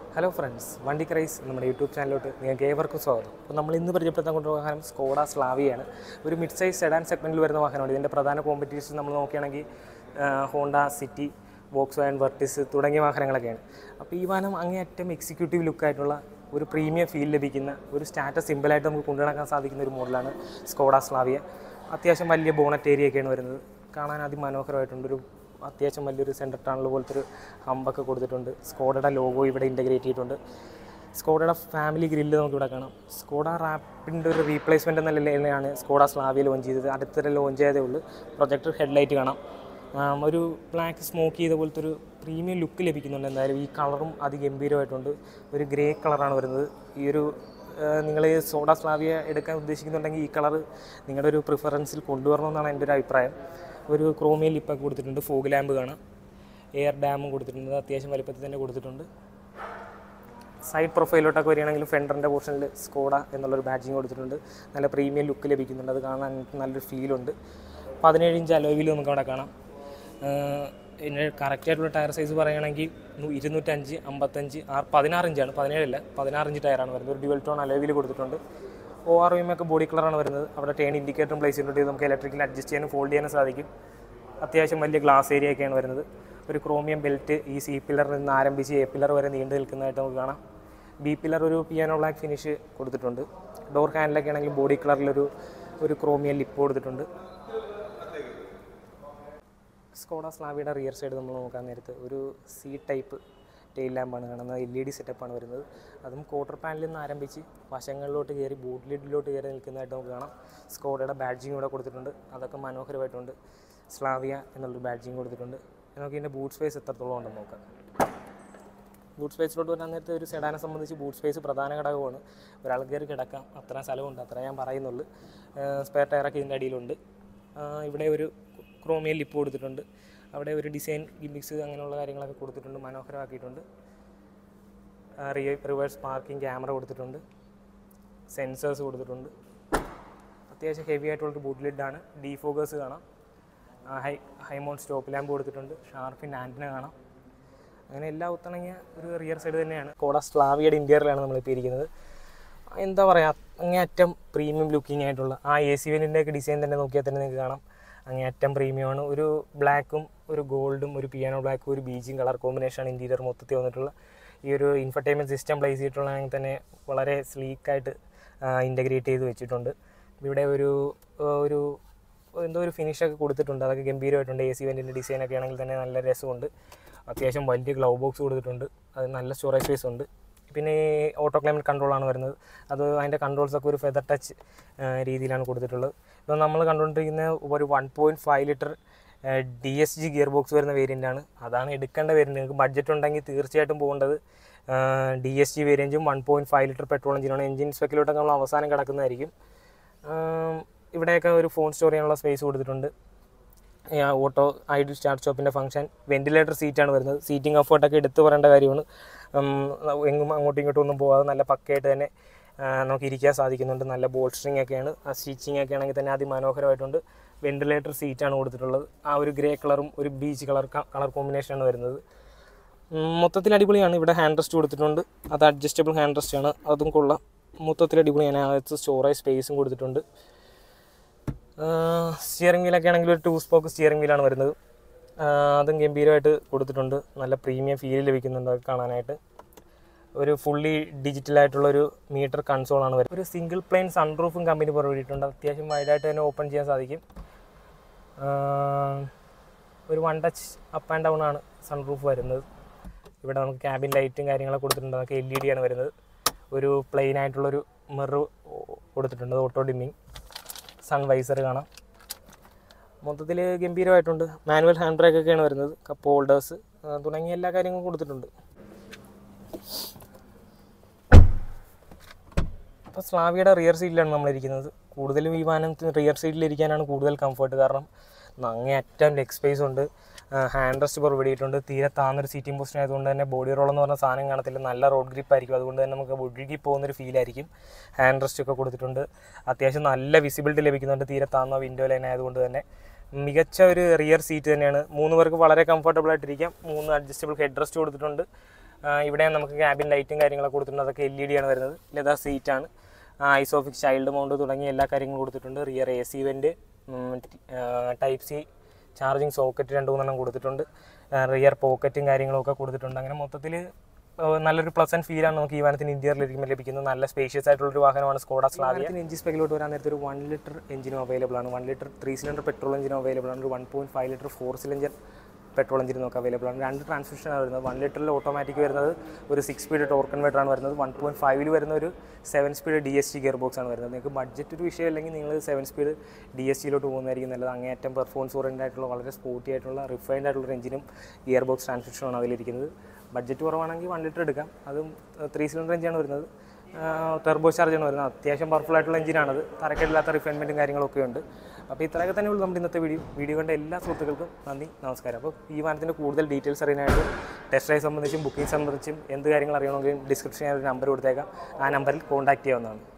hello friends വണ്ടി ക്രൈസ് നമ്മുടെ YouTube ചാനലിലോട്ട് നിങ്ങൾക്ക് ഏവർക്കും സ്വാഗതം അപ്പോൾ നമ്മൾ ഇന്ന് പരിചയപ്പെടുത്താൻ കൊണ്ടുപോകുന്ന വാഹനം സ്കോഡ സ്ലാവിയാണ് ഒരു മിഡ് സൈസ് സെഡാൻ സെഗ്മെൻറ്റിൽ വരുന്ന വാഹനമാണ് ഇതിൻ്റെ പ്രധാന കോമ്പറ്റീഷൻ നമ്മൾ നോക്കുകയാണെങ്കിൽ Honda City Volkswagen Virtus തുടങ്ങിയ വാഹനങ്ങളൊക്കെയാണ് അപ്പോൾ ഈ വാഹനം അങ്ങേയറ്റം എക്സിക്യൂട്ടീവ് ലുക്കായിട്ടുള്ള ഒരു പ്രീമിയം ഫീൽ ലഭിക്കുന്ന ഒരു സ്റ്റാറ്റസ് സിമ്പിളായിട്ട് നമുക്ക് കൊണ്ടുനടക്കാൻ സാധിക്കുന്ന ഒരു മോഡലാണ് സ്കോഡ സ്ലാവിയ അത്യാവശ്യം വലിയ ബോണറ്റ് ഏരിയ ഒക്കെയാണ് വരുന്നത് കാണാൻ അതിമനോഹരമായിട്ടുണ്ട് ഒരു അത്യാവശ്യം വലിയൊരു സെൻറ്റർ ടണൽ പോലത്തെ ഒരു ഹമ്പൊക്കെ കൊടുത്തിട്ടുണ്ട് സ്കോഡയുടെ ലോഗോ ഇവിടെ ഇൻ്റഗ്രേറ്റ് ചെയ്തിട്ടുണ്ട് സ്കോഡയുടെ ഫാമിലി ഗ്രില്ല് നമുക്ക് ഇവിടെ കാണാം സ്കോഡ റാപ്പിൻ്റെ ഒരു റീപ്ലേസ്മെൻ്റ് എന്ന നിലയിലാണ് സ്കോഡ സ്ലാവിയ ലോഞ്ച് ചെയ്തത് അടുത്തിടെ ലോഞ്ച് ചെയ്തേ ഉള്ളൂ പ്രൊജക്ടർ ഹെഡ്ലൈറ്റ് കാണാം ആം, ഒരു ബ്ലാക്ക് സ്മോക്ക് ചെയ്ത പോലത്തെ ഒരു പ്രീമിയം ലുക്ക് ലഭിക്കുന്നുണ്ട് എന്തായാലും ഈ കളറും അതിഗംഭീരമായിട്ടുണ്ട് ഒരു ഗ്രേ കളറാണ് വരുന്നത് ഈ ഒരു നിങ്ങൾ സോഡ സ്ലാവിയ എടുക്കാൻ ഉദ്ദേശിക്കുന്നുണ്ടെങ്കിൽ ഈ കളർ നിങ്ങളുടെ ഒരു പ്രിഫറൻസിൽ കൊണ്ടുവരണമെന്നാണ് എൻ്റെ ഒരു അഭിപ്രായം ഒരു ക്രോമിയൽ ലിപ്പൊക്കെ കൊടുത്തിട്ടുണ്ട് ഫോഗ് ലാമ്പ് കാണാം എയർ ഡാമും കൊടുത്തിട്ടുണ്ട് അത്യാവശ്യം വലിപ്പത്തിൽ തന്നെ കൊടുത്തിട്ടുണ്ട് സൈഡ് പ്രൊഫൈലോട്ടൊക്കെ വരികയാണെങ്കിൽ ഫെൻഡറിൻ്റെ പോർഷനിൽ സ്കോഡ എന്നുള്ളൊരു ബാഡ്ജിങ് കൊടുത്തിട്ടുണ്ട് നല്ല പ്രീമിയം ലുക്ക് ലഭിക്കുന്നുണ്ട് അത് കാണാൻ നല്ലൊരു ഫീലുണ്ട് പതിനേഴ് ഇഞ്ച് അലോയിൽ നമുക്ക് അവിടെ കാണാം ഇതിൻ്റെ കറക്റ്റായിട്ടുള്ള ടയർ സൈസ് പറയുകയാണെങ്കിൽ നൂ- ഇരുന്നൂറ്റഞ്ച് അമ്പത്തഞ്ച് ആറ് പതിനാറ് ഇഞ്ചാണ് പതിനേഴല്ല പതിനാറ് ഇഞ്ച് ടയറാണ് വരുന്നത് ഒരു ഡ്യുവൽ ടോൺ അലോയിൽ കൊടുത്തിട്ടുണ്ട് ഒ ആർ വി ഒക്കെ ബോഡി കളറാണ് വരുന്നത് അവിടെ ടേൺ ഇൻഡിക്കേറ്ററും പ്ലേസ് ചെയ്തിട്ടുണ്ട് ഇത് നമുക്ക് ഇലക്ട്രിക്കൽ അഡ്ജസ്റ്റ് ചെയ്യാനും ഫോൾഡ് ചെയ്യാനും സാധിക്കും അത്യാവശ്യം വലിയ ഗ്ലാസ് ഏരിയ ഒക്കെയാണ് വരുന്നത് ഒരു ക്രോമിയം ബെൽറ്റ് ഈ സി പില്ലറിൽ നിന്ന് ആരംഭിച്ച് എ പില്ലർ വരെ നീണ്ടു നിൽക്കുന്നതായിട്ട് നമുക്ക് കാണാം ബി പില്ലർ ഒരു പിയാനോ ബ്ലാക്ക് ഫിനിഷ് കൊടുത്തിട്ടുണ്ട് ഡോർ ഹാൻഡിലൊക്കെ ആണെങ്കിൽ ബോഡി കളറിലൊരു ഒരു ക്രോമിയം ലിപ്പ് കൊടുത്തിട്ടുണ്ട് സ്കോഡ സ്ലാവിയുടെ റിയർ സൈഡ് നമ്മൾ നോക്കാൻ നേരത്ത് ഒരു സി ടൈപ്പ് ടെയിൽ ലാമ്പാണ് കാണുന്നത് എൽ ഇ ഡി സെറ്റപ്പാണ് വരുന്നത് അതും ക്വാർട്ടർ പാനലിൽ നിന്ന് ആരംഭിച്ച് വശങ്ങളിലോട്ട് കയറി ബൂട്ട് ലിഡിലോട്ട് കയറി നിൽക്കുന്നതായിട്ട് നമുക്ക് കാണാം സ്കോഡയുടെ ബാഡ്ജിങ് ഇവിടെ കൊടുത്തിട്ടുണ്ട് അതൊക്കെ മനോഹരമായിട്ടുണ്ട് സ്ലാവിയ എന്നുള്ളൊരു ബാഡ്ജിങ് കൊടുത്തിട്ടുണ്ട് നമുക്ക് ഇതിൻ്റെ ബൂട്ട് സ്പേസ് എത്രത്തോളം ഉണ്ടെന്ന് നോക്കാം ബൂട്ട് സ്പേസിലോട്ട് വരാൻ നേരത്തെ ഒരു സെഡാനെ സംബന്ധിച്ച് ബൂട്ട് സ്പേസ് പ്രധാന ഘടകമാണ് ഒരാൾ കയറി കിടക്കാം അത്ര സ്ഥലമുണ്ട് അത്ര ഞാൻ പറയുന്നുള്ളൂ സ്പെയർ ടയറൊക്കെ ഇതിൻ്റെ അടിയിലുണ്ട് ആ, ഇവിടെ ഒരു ക്രോമിയൽ ലിപ്പ് കൊടുത്തിട്ടുണ്ട് അവിടെ ഒരു ഡിസൈൻ ഗിമിക്സ് അങ്ങനെയുള്ള കാര്യങ്ങളൊക്കെ കൊടുത്തിട്ടുണ്ട് മനോഹരമാക്കിയിട്ടുണ്ട് റിവേഴ്സ് പാർക്കിംഗ് ക്യാമറ കൊടുത്തിട്ടുണ്ട് സെൻസേഴ്സ് കൊടുത്തിട്ടുണ്ട് അത്യാവശ്യം ഹെവി ആയിട്ടുള്ളൊരു ബൂട്ട് ലിഡാണ് ഡീഫോക്കേഴ്സ് കാണാം ആ, ഹൈ ഹൈമോൺ സ്റ്റോപ്പ് ലാമ്പ് കൊടുത്തിട്ടുണ്ട് ഷാർപ്പിൻ ആൻറ്റിന കാണാം അങ്ങനെ എല്ലാം ഒത്തിണങ്ങിയ ഒരു റിയർ സൈഡ് തന്നെയാണ് കോഡ സ്ലാവിയുടെ ഇൻറ്റീരിയറിലാണ് നമ്മളിപ്പോൾ ഇരിക്കുന്നത് എന്താ പറയുക അങ്ങേയറ്റം പ്രീമിയം ലുക്കിംഗ് ആയിട്ടുള്ള ആ എ സി വെനിൻ്റെ ഒക്കെ ഡിസൈൻ തന്നെ നോക്കിയാൽ തന്നെ നിങ്ങൾക്ക് കാണാം അങ്ങേയറ്റം പ്രീമിയമാണ് ഒരു ബ്ലാക്കും ഒരു ഗോൾഡും ഒരു പിയാനോ ബ്ലാക്കും ഒരു ബീച്ചും കളർ കോമ്പിനേഷനാണ് ഇൻറ്റീരിയർ മൊത്തത്തിൽ വന്നിട്ടുള്ള ഈ ഒരു ഇൻഫർടൈൻമെൻറ്റ് സിസ്റ്റം പ്ലേസ് ചെയ്തിട്ടുള്ളതാണെങ്കിൽ തന്നെ വളരെ സ്ലീക്കായിട്ട് ഇൻ്റഗ്രേറ്റ് ചെയ്ത് വെച്ചിട്ടുണ്ട് ഇവിടെ ഒരു ആ, ഒരു എന്തോ ഒരു ഫിനിഷൊക്കെ കൊടുത്തിട്ടുണ്ട് അതൊക്കെ ഗംഭീരമായിട്ടുണ്ട് എ സി വെൻറ്റിൻ്റെ ഡിസൈനൊക്കെ ആണെങ്കിൽ തന്നെ നല്ല രസമുണ്ട് അത്യാവശ്യം വലിയ ഗ്ലൗ ബോക്സ് കൊടുത്തിട്ടുണ്ട് അത് നല്ല സ്റ്റോറേജ് സ്പേസ് ഉണ്ട് പിന്നെ ഈ ഓട്ടോ ക്ലൈമറ്റ് കൺട്രോളാണ് വരുന്നത് അത് അതിൻ്റെ കൺട്രോൾസൊക്കെ ഒരു ഫെദർ ടച്ച് രീതിയിലാണ് കൊടുത്തിട്ടുള്ളത് ഇപ്പോൾ നമ്മൾ കണ്ടുകൊണ്ടിരിക്കുന്ന ഒരു one point five litre D S G gear box വരുന്ന വേരിയൻ്റാണ് അതാണ് എടുക്കേണ്ട വേരിയൻറ്റ് നിങ്ങൾക്ക് ബഡ്ജറ്റ് ഉണ്ടെങ്കിൽ തീർച്ചയായിട്ടും പോകേണ്ടത് ഡി എസ് ജി വേരിയൻറ്റും one point five litre petrol എഞ്ചിനാണ് എഞ്ചിൻ സ്പെക്കിലോട്ടൊക്കെ നമ്മൾ അവസാനം കിടക്കുന്നതായിരിക്കും ആം, ഇവിടെയൊക്കെ ഒരു ഫോൺ സ്റ്റോർ ചെയ്യാനുള്ള സ്പേസ് കൊടുത്തിട്ടുണ്ട് ഓട്ടോ ഐഡിൽ സ്റ്റാർട്ട് സ്റ്റോപ്പിൻ്റെ ഫംഗ്ഷൻ വെൻറ്റിലേറ്റർ സീറ്റാണ് വരുന്നത് സീറ്റിംഗ് കംഫർട്ടൊക്കെ എടുത്തു പറയേണ്ട കാര്യമാണ് ഉം, എങ്ങും അങ്ങോട്ടും ഇങ്ങോട്ടും ഒന്നും പോകാതെ നല്ല പക്കയായിട്ട് തന്നെ ആ, നമുക്ക് ഇരിക്കാൻ സാധിക്കുന്നുണ്ട് നല്ല ബോൾസ്റ്ററിങ് ഒക്കെയാണ് ആ സ്റ്റിച്ചിങ് ഒക്കെ ആണെങ്കിൽ തന്നെ അതിമനോഹരമായിട്ടുണ്ട് വെൻറ്റിലേറ്റർ സീറ്റാണ് കൊടുത്തിട്ടുള്ളത് ആ ഒരു ഗ്രേ കളറും ഒരു ബീച്ച് കളർ കളർ കോമ്പിനേഷനാണ് വരുന്നത് ഉം, മൊത്തത്തിൽ അടിപൊളിയാണ് ഇവിടെ ഹാൻഡ് റെസ്റ്റ് കൊടുത്തിട്ടുണ്ട് അത് അഡ്ജസ്റ്റബിൾ ഹാൻഡ് റെസ്റ്റ് ആണ് അതും കൊള്ളാം മൊത്തത്തിൽ അടിപൊളിയാണ് അകത്ത് സ്റ്റോറേജ് സ്പേസും കൊടുത്തിട്ടുണ്ട് സ്റ്റിയറിംഗ് വീലൊക്കെ ആണെങ്കിൽ ഒരു ടൂ സ്പോക്ക് സ്റ്റിയറിംഗ് വീലാണ് വരുന്നത് ആ, അതും ഗംഭീരമായിട്ട് കൊടുത്തിട്ടുണ്ട് നല്ല പ്രീമിയം ഫീൽ ലഭിക്കുന്നുണ്ട് അത് കാണാനായിട്ട് ഒരു ഫുള്ളി ഡിജിറ്റലായിട്ടുള്ളൊരു മീറ്റർ കൺസോളാണ് വരുന്നത് ഒരു സിംഗിൾ പ്ലെയിൻ സൺറൂഫും കമ്പനി പുറപ്പെടുവിയിട്ടുണ്ട് അത്യാവശ്യം വൈഡായിട്ട് തന്നെ ഓപ്പൺ ചെയ്യാൻ സാധിക്കും ആ, ഒരു one touch up and down ആണ് സൺറൂഫ് വരുന്നത് ഇവിടെ നമുക്ക് ക്യാബിൻ ലൈറ്റും കാര്യങ്ങളൊക്കെ കൊടുത്തിട്ടുണ്ട് അതൊക്കെ എൽ ഇ ഡി ആണ് വരുന്നത് ഒരു പ്ലെയിൻ ആയിട്ടുള്ളൊരു മിറർ കൊടുത്തിട്ടുണ്ട് ഓട്ടോ ഡിമ്മിങ് സൺ വൈസർ കാണാം മൊത്തത്തിൽ ഗംഭീരമായിട്ടുണ്ട് മാനുവൽ ഹാൻഡ് ബ്രേക്ക് ഒക്കെയാണ് വരുന്നത് കപ്പ് ഹോൾഡേഴ്സ് തുടങ്ങിയ എല്ലാ കാര്യങ്ങളും കൊടുത്തിട്ടുണ്ട് അപ്പോൾ സ്ലാവിയുടെ റിയർ സീറ്റിലാണ് നമ്മൾ ഇരിക്കുന്നത് കൂടുതലും ഈ വാഹനത്തിന് റിയർ സീറ്റിൽ ഇരിക്കാനാണ് കൂടുതൽ കംഫർട്ട് കാരണം അങ്ങേയറ്റം ലെഗ് സ്പേസ് ഉണ്ട് ഹാൻഡ് റെസ്റ്റ് പുറപ്പെടുവിയിട്ടുണ്ട് തീരെ താന്നൊരു സീറ്റിംഗ് പൊസിഷൻ ആയതുകൊണ്ട് തന്നെ ബോഡി റോൾ എന്ന് പറഞ്ഞ സാധനം കാണത്തില്ല നല്ല റോഡ് ഗ്രിപ്പ് ആയിരിക്കും അതുകൊണ്ട് തന്നെ നമുക്ക് ഒഴുകി പോകുന്നൊരു ഫീൽ ആയിരിക്കും ഹാൻഡ് റെസ്റ്റ് ഒക്കെ കൊടുത്തിട്ടുണ്ട് അത്യാവശ്യം നല്ല വിസിബിലിറ്റി ലഭിക്കുന്നുണ്ട് തീരെ താന്ന വിൻഡോ ലൈൻ ആയതുകൊണ്ട് തന്നെ മികച്ച ഒരു റിയർ സീറ്റ് തന്നെയാണ് മൂന്ന് പേർക്ക് വളരെ കംഫർട്ടബിൾ ആയിട്ടിരിക്കാം മൂന്ന് അഡ്ജസ്റ്റബിൾ ഹെഡ് റെസ്റ്റ് കൊടുത്തിട്ടുണ്ട് ഇവിടെ നമുക്ക് ക്യാബിൻ ലൈറ്റും കാര്യങ്ങളൊക്കെ കൊടുത്തിട്ടുണ്ട് അതൊക്കെ എൽ ഇ ഡി ആണ് വരുന്നത് ലെതർ സീറ്റാണ് ഐസോഫിക് ചൈൽഡ് മൗണ്ട് തുടങ്ങിയ എല്ലാ കാര്യങ്ങളും കൊടുത്തിട്ടുണ്ട് rear A C vent type C charging socket രണ്ട് മൂന്നെണ്ണം കൊടുത്തിട്ടുണ്ട് റിയർ പോക്കറ്റും കാര്യങ്ങളും ഒക്കെ കൊടുത്തിട്ടുണ്ട് അങ്ങനെ മൊത്തത്തിൽ നല്ലൊരു പ്ലസൻറ്റ് ഫീലാണ് നമുക്ക് ഈ വാഹനത്തിന് ഇന്ത്യയിലിരിക്കുമ്പോൾ ലഭിക്കുന്നത് നല്ല സ്പേഷ്യസ് ആയിട്ടുള്ളൊരു വാഹനമാണ് സ്കോഡ സ്ലാവിയ എഞ്ചിൻ സ്പെക്കിലോട്ട് വരാൻ നേരത്തെ ഒരു വൺ ലിറ്റർ എഞ്ചിനും അവൈലബിൾ ആണ് one litre three cylinder petrol എഞ്ചിനും അവൈലബിൾ ആണ് ഒരു one point five litre four cylinder petrol engine നമുക്ക് അവൈലബിൾ ആണ് രണ്ട് ട്രാൻസ്മിഷനാണ് വരുന്നത് വൺ ലിറ്ററിൽ ഓട്ടോമാറ്റിക് വരുന്നത് ഒരു സിക്സ് സ്പീഡ് ടോർക്ക് കൺവേർട്ടർ ആണ് വരുന്നത് വൺ പോയിൻറ്റ് ഫൈവിൽ വരുന്ന ഒരു seven speed D S T gear box ആണ് വരുന്നത് നിങ്ങൾക്ക് ബഡ്ജറ്റ് ഒരു വിഷയം അല്ലെങ്കിൽ നിങ്ങൾ സെവൻ സ്പീഡ് ഡി എസ് ടിയിലോട്ട് പോകുന്നതായിരിക്കും നല്ലത് അങ്ങേയറ്റം പെർഫോമൻസ് ഓറിയൻറ്റഡ് ആയിട്ടുള്ള വളരെ സ്പോർട്ടി ആയിട്ടുള്ള റിഫൈൻഡ് ആയിട്ടുള്ള ഒരു എഞ്ചിനും ഗിയർ ബോക്സ് ട്രാൻസ്മിഷനാണ് അതിലിരിക്കുന്നത് ബഡ്ജറ്റ് കുറവാണെങ്കിൽ വൺ ലിറ്റർ എടുക്കാം അതും ത്രീ സിലിണ്ടർ എഞ്ചിനാണ് വരുന്നത് ടെർബോ ചാർജാണ് വരുന്നത് അത്യാവശ്യം പവർഫുൾ ആയിട്ടുള്ള എഞ്ചിനാണത് തരക്കേടില്ലാത്ത റിഫൈൻമെൻറ്റും കാര്യങ്ങളൊക്കെ ഉണ്ട് അപ്പോൾ ഇത്രയൊക്കെ തന്നെ ഉള്ളൂ നമ്മുടെ ഇന്നത്തെ വീഡിയോ വീഡിയോ കണ്ട എല്ലാ സുഹൃത്തുക്കൾക്കും നന്ദി നമസ്കാരം അപ്പോൾ ഈ വാഹനത്തിൻ്റെ കൂടുതൽ ഡീറ്റെയിൽസ് അറിയാനായിട്ട് ടെസ്റ്റ് ഡ്രൈവ് സംബന്ധിച്ചും ബുക്കിംഗ് സംബന്ധിച്ചും എന്ത് കാര്യങ്ങൾ അറിയണമെങ്കിലും ഡിസ്ക്രിപ്ഷനിൽ ഒരു നമ്പർ കൊടുത്തേക്കാം ആ നമ്പറിൽ കോൺടാക്ട് ചെയ്യാവുന്നതാണ്